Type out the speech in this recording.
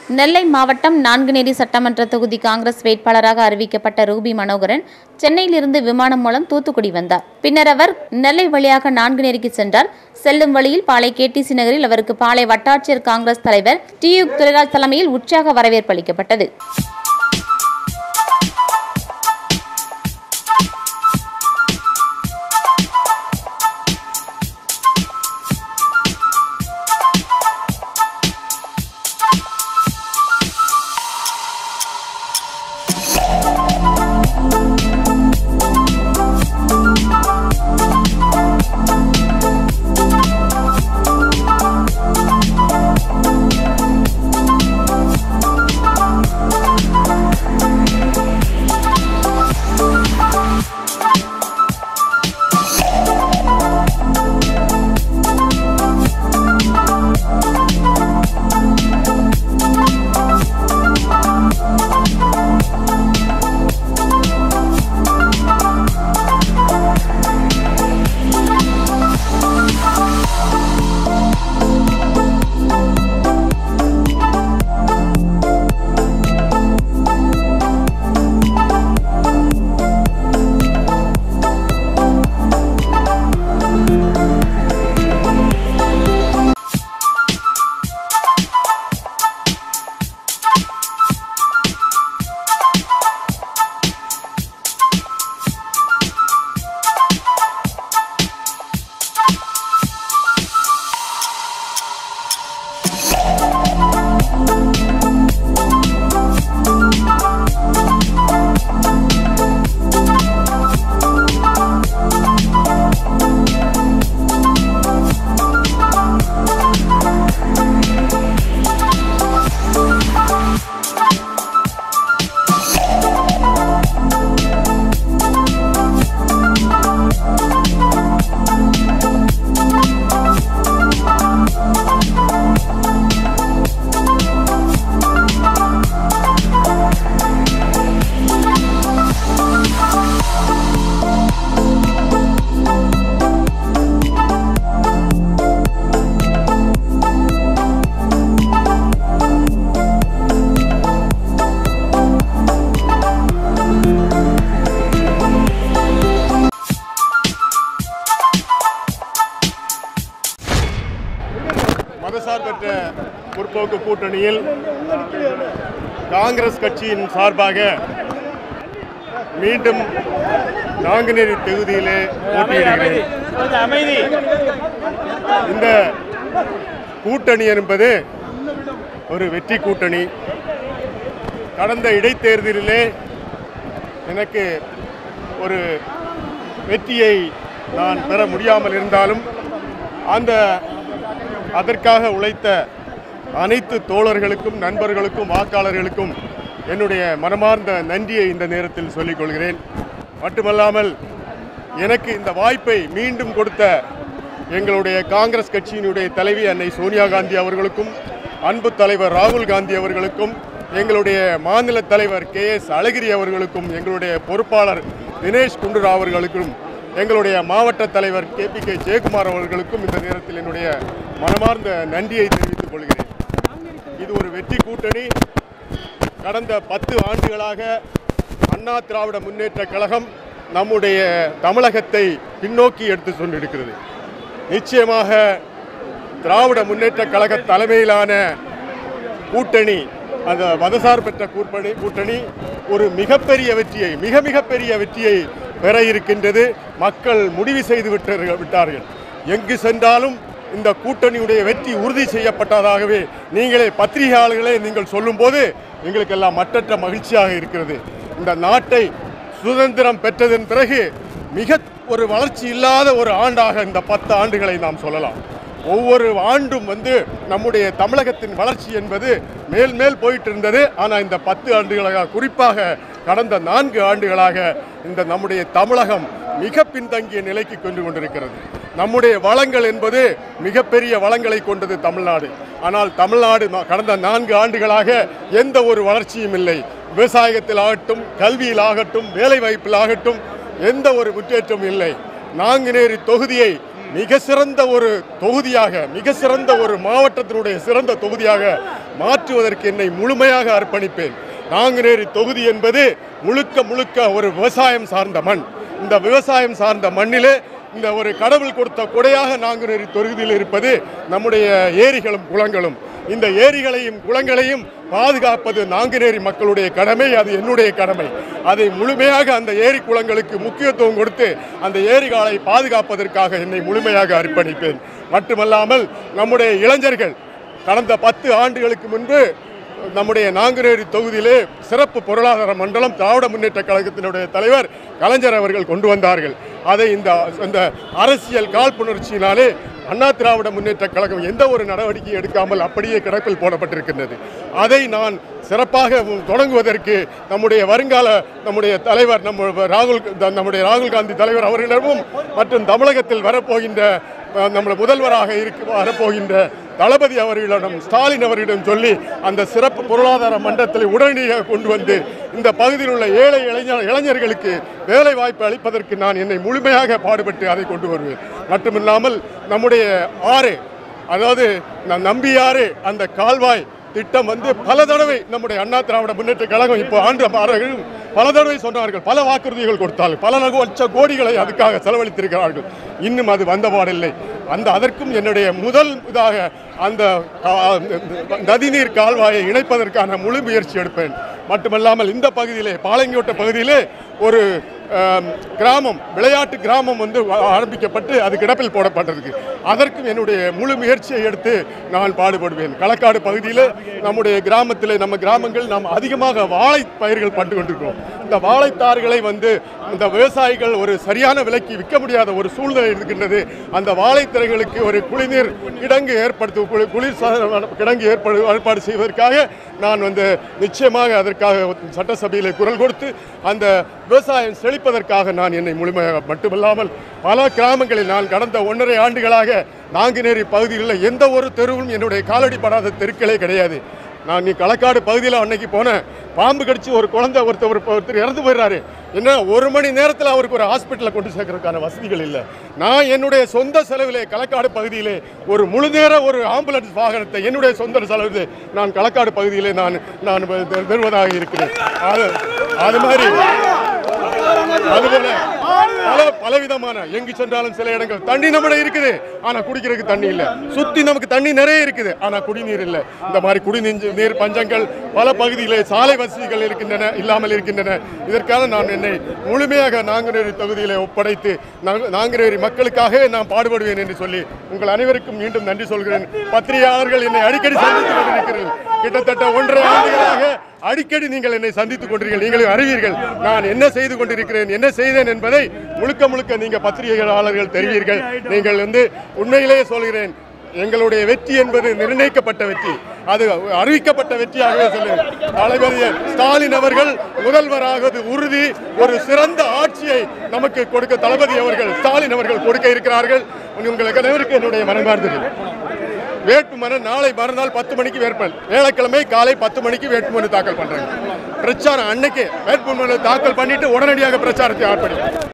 நெல்லை மாவட்டம் நான்குநேரி சட்டமன்ற தொகுதி காங்கிரஸ் வேட்பாளராக அறிவிக்கப்பட்ட ரூபி மனோகரன் சென்னையிலிருந்து விமானம் மூலம் தூத்துக்குடி வந்தார் பின்னர் அவர் நெல்லை வழியாக நான்குநேரிக்கு சென்றார் செல்லும் வழியில் பாளை கேடிசி நகரில் அவருக்கு பாளை வட்டாட்சியர் காங்கிரஸ் தலைவர் டி யு துரைராஜ் தலைமையில் உற்சாக வரவேற்பு அளிக்கப்பட்டது மதசார்பற்ற முற்போக்கு கூட்டணியில் காங்கிரஸ் கட்சியின் சார்பாக மீண்டும் நாங்குநேரி தொகுதியிலே போட்டியிடுகிறேன் இந்த கூட்டணி என்பது ஒரு வெற்றி கூட்டணி கடந்த இடைத்தேர்தலிலே எனக்கு ஒரு வெற்றியை நான் பெற முடியாமல் இருந்தாலும் அந்த அதற்காக உழைத்த அனைத்து தோழர்களுக்கும் நண்பர்களுக்கும் வாக்காளர்களுக்கும் என்னுடைய மனமார்ந்த நன்றியை இந்த நேரத்தில் சொல்லிக் கொள்கிறேன் மட்டுமல்லாமல் எனக்கு இந்த வாய்ப்பை மீண்டும் கொடுத்த எங்களுடைய காங்கிரஸ் கட்சியினுடைய தலைவி அன்னை சோனியா காந்தி அவர்களுக்கும் அன்பு தலைவர் ராகுல் காந்தி அவர்களுக்கும் எங்களுடைய மாநில தலைவர் கே எஸ் அழகிரி அவர்களுக்கும் எங்களுடைய பொறுப்பாளர் தினேஷ் குண்டுராவ் அவர்களுக்கும் எங்களுடைய மாவட்ட தலைவர் கே பி கே ஜெயக்குமார் அவர்களுக்கும் இந்த நேரத்தில் என்னுடைய மனமார்ந்த நன்றியை தெரிவித்துக் கொள்கிறேன் இது ஒரு வெற்றி கூட்டணி கடந்த பத்து ஆண்டுகளாக அண்ணா திராவிட முன்னேற்ற கழகம் நம்முடைய தமிழகத்தை பின்னோக்கி எடுத்து சென்றிருக்கிறது நிச்சயமாக திராவிட முன்னேற்ற கழக தலைமையிலான கூட்டணி அந்த மதசார்பற்ற கூட்டணி கூட்டணி ஒரு மிகப்பெரிய வெற்றியை மிக மிகப்பெரிய வெற்றியை பெற இருக்கின்றது மக்கள் முடிவு செய்து விட்டார்கள் விட்டார்கள் எங்கு சென்றாலும் இந்த கூட்டணியுடைய வெற்றி உறுதி செய்யப்பட்டதாகவே நீங்களே பத்திரிகையாளர்களே நீங்கள் சொல்லும்போது எங்களுக்கெல்லாம் மற்றற்ற மகிழ்ச்சியாக இருக்கிறது இந்த நாட்டை சுதந்திரம் பெற்றதன் பிறகு மிக ஒரு வளர்ச்சி இல்லாத ஒரு ஆண்டாக இந்த பத்து ஆண்டுகளை நாம் சொல்லலாம் ஒவ்வொரு ஆண்டும் வந்து நம்முடைய தமிழகத்தின் வளர்ச்சி என்பது மேல் மேல் போயிட்டு இருந்தது ஆனால் இந்த பத்து ஆண்டுகளாக குறிப்பாக கடந்த நான்கு ஆண்டுகளாக இந்த நம்முடைய தமிழகம் மிக பின்தங்கிய நிலைக்கு கொண்டு கொண்டிருக்கிறது நம்முடைய வளங்கள் என்பது மிகப்பெரிய வளங்களை கொண்டது தமிழ்நாடு ஆனால் தமிழ்நாடு ம- கடந்த நான்கு ஆண்டுகளாக எந்த ஒரு வளர்ச்சியும் இல்லை விவசாயத்தில் ஆகட்டும் கல்வியில் ஆகட்டும் வேலை வாய்ப்பில் ஆகட்டும் எந்த ஒரு முன்னேற்றமும் இல்லை நாங்குநேரி தொகுதியை மிக சிறந்த ஒரு தொகுதியாக மிக சிறந்த ஒரு மாவட்டத்தினுடைய சிறந்த தொகுதியாக மாற்றுவதற்கு என்னை முழுமையாக அர்ப்பணிப்பேன் நாங்குநேரி தொகுதி என்பது முழுக்க முழுக்க ஒரு விவசாயம் சார்ந்த மண் இந்த விவசாயம் சார்ந்த மண்ணிலே இந்த ஒரு கடவுள் கொடுத்த கொடையாக நாங்குநேரி தொகுதியில் இருப்பது நம்முடைய ஏரிகளும் குளங்களும் இந்த ஏரிகளையும் குளங்களையும் பாதுகாப்பது நாங்குநேரி மக்களுடைய கடமை அது என்னுடைய கடமை அதை முழுமையாக அந்த ஏரி குளங்களுக்கு முக்கியத்துவம் கொடுத்து அந்த ஏரிகளை பாதுகாப்பதற்காக என்னை முழுமையாக அர்ப்பணிப்பேன் மட்டுமல்லாமல் நம்முடைய இளைஞர்கள் கடந்த பத்து ஆண்டுகளுக்கு முன்பு நம்முடைய நாங்குநேரி தொகுதியிலே சிறப்பு பொருளாதார மண்டலம் திராவிட முன்னேற்ற கழகத்தினுடைய தலைவர் கலைஞர் அவர்கள் கொண்டு வந்தார்கள் அதை இந்த இந்த அரசியல் காழ்ப்புணர்ச்சியினாலே அண்ணா திராவிட முன்னேற்ற கழகம் எந்த ஒரு நடவடிக்கை எடுக்காமல் அப்படியே கிடப்பில் போடப்பட்டிருக்கின்றது அதை நான் சிறப்பாக தொடங்குவதற்கு நம்முடைய வருங்கால நம்முடைய தலைவர் நம்ம ராகுல் நம்முடைய ராகுல் காந்தி தலைவர் அவர்களிடமும் மற்றும் தமிழகத்தில் வரப்போகின்ற அஹ், நம்முடைய முதல்வராக இருக்க வரப்போகின்ற தளபதி அவர்களிடம் ஸ்டாலின் அவர்களிடம் சொல்லி அந்த சிறப்பு பொருளாதார மன்றத்தில் உடனடியாக கொண்டு வந்து இந்த பகுதியில் உள்ள ஏழை இளைஞர் இளைஞர்களுக்கு வேலை வாய்ப்பு அளிப்பதற்கு நான் என்னை முழுமையாக பாடுபட்டு அதை கொண்டு வருவேன் மட்டுமில்லாமல் நம்முடைய ஆறு அதாவது நான் நம்பியாறு அந்த கால்வாய் திட்டம் வந்து பல தடவை நம்முடைய அண்ணா திராவிட முன்னேற்ற கழகம் இப்போ ஆண்டு மாறர்களும் பல தடவை சொன்னார்கள் பல வாக்குறுதிகள் கொடுத்தார்கள் பல லட்ச கோடிகளை அதுக்காக செலவழித்திருக்கிறார்கள் இன்னும் அது வந்தபாடில்லை அந்த அதற்கும் என்னுடைய முதல் இதாக அந்த கா- நதிநீர் கால்வாயை இணைப்பதற்கான முழு முயற்சி எடுப்பேன் மட்டுமல்லாமல் இந்த பகுதியிலே பாலங்கோட்டை பகுதியிலே ஒரு ஆம், கிராமம் விளையாட்டு கிராமம் வந்து வ- ஆரம்பிக்கப்பட்டு அது கிடப்பில் போடப்பட்டிருக்கு அதற்கும் என்னுடைய முழு முயற்சியை எடுத்து நான் பாடுபடுவேன் களக்காடு பகுதியில் நம்முடைய கிராமத்தில் நம்ம கிராமங்கள் நாம் அதிகமாக வாழை பயிர்கள் பட்டு கொண்டிருக்கிறோம் இந்த வாழைத்தார்களை வந்து இந்த விவசாயிகள் ஒரு சரியான விலைக்கு விற்க முடியாத ஒரு சூழ்நிலை இருக்கின்றது அந்த வாழைத்தரைகளுக்கு ஒரு குளிர்நீர் கிடங்கு ஏற்படுத்து குளி- குளிர் சாதன கிடங்கு ஏற்பாடு ஏற்பாடு செய்வதற்காக நான் வந்து நிச்சயமாக அதற்காக சட்டசபையில் குரல் கொடுத்து அந்த விவசாயம் செழிப்பதற்காக நான் என்னை முழுமையாக மட்டுமல்லாமல் பல கிராமங்களில் நான் கடந்த ஒன்றரை ஆண்டுகளாக நாங்குநேரி பகுதிகளில் எந்த ஒரு தெருவும் என்னுடைய காலடி படாத தெருக்களே கிடையாது நான் நீ களக்காடு பகுதியில் அன்னைக்கு போனேன் பாம்பு கடிச்சு ஒரு குழந்தை ஒருத்தர் ஒருத்தர் இறந்து போயிடுறாரு என்ன ஒரு மணி நேரத்தில் அவருக்கு ஒரு ஹாஸ்பிட்டலில் கொண்டு சேர்க்கறதுக்கான வசதிகள் இல்லை நான் என்னுடைய சொந்த செலவிலே களக்காடு பகுதியிலே ஒரு முழு நேர ஒரு ஆம்புலன்ஸ் வாகனத்தை என்னுடைய சொந்த செலவில் நான் களக்காடு பகுதியிலே நான் நான் பெறுவதாக இருக்கிறேன் அது அது மாதிரி அதுபோல பல பலவிதமான எங்கு சென்றாலும் சில இடங்கள் தண்ணி நம்மட இருக்குது ஆனா குடிக்கிறதுக்கு தண்ணி இல்ல சுத்தி நமக்கு தண்ணி நிறைய இருக்குது ஆனா குடிநீர் இல்ல இந்த மாதிரி குடிநீர் நீர் பஞ்சங்கள் பல பகுதிகளில் சாலை வசதிகள் இருக்கின்றன இல்லாமல் இருக்கின்றன இதற்காக நான் என்னை முழுமையாக நாங்குநேரி தொகுதியிலே ஒப்படைத்து நாங்க- நாங்குநேரி மக்களுக்காக நான் பாடுபடுவேன் என்று சொல்லி உங்கள் அனைவருக்கும் மீண்டும் நன்றி சொல்கிறேன் பத்திரிகையாளர்கள் என்னை அடிக்கடி சந்தித்துக் கொண்டிருக்கிறேன் கிட்டத்தட்ட ஒன்றரை ஆண்டுகளாக அடிக்கடி நீங்கள் என்னை சந்தித்துக் கொண்டிருக்கிறீர்கள் நீங்களும் அறிவீர்கள் நான் என்ன செய்து கொண்டிருக்கிறேன் என்ன செய்தேன் என்பதை முழுக்க முழுக்க நீங்க பத்திரிகையாளர்கள் தெரிவீர்கள் நீங்கள் வந்து உண்மையிலேயே சொல்கிறேன் எங்களுடைய வெற்றி என்பது நிர்ணயிக்கப்பட்ட வெற்றி அது அறிவிக்கப்பட்ட வெற்றியாகவே சொல்லுவேன் தளபதி ஸ்டாலின் அவர்கள் முதல்வராவது உறுதி ஒரு சிறந்த ஆட்சியை நமக்கு கொடுக்க தளபதி அவர்கள் ஸ்டாலின் அவர்கள் கொடுக்க இருக்கிறார்கள் உங்களுக்கு அனைவருக்கும் என்னுடைய மனமார்ந்தது வேட்புமனு நாளை மறுநாள் பத்து மணிக்கு வேட்பல் வேலைக்கிழமை காலை பத்து மணிக்கு வேட்புமனு தாக்கல் பண்றாங்க பிரச்சாரம் அன்னைக்கு வேட்புமனு தாக்கல் பண்ணிட்டு உடனடியாக பிரச்சாரத்தை ஆர்ப்பணி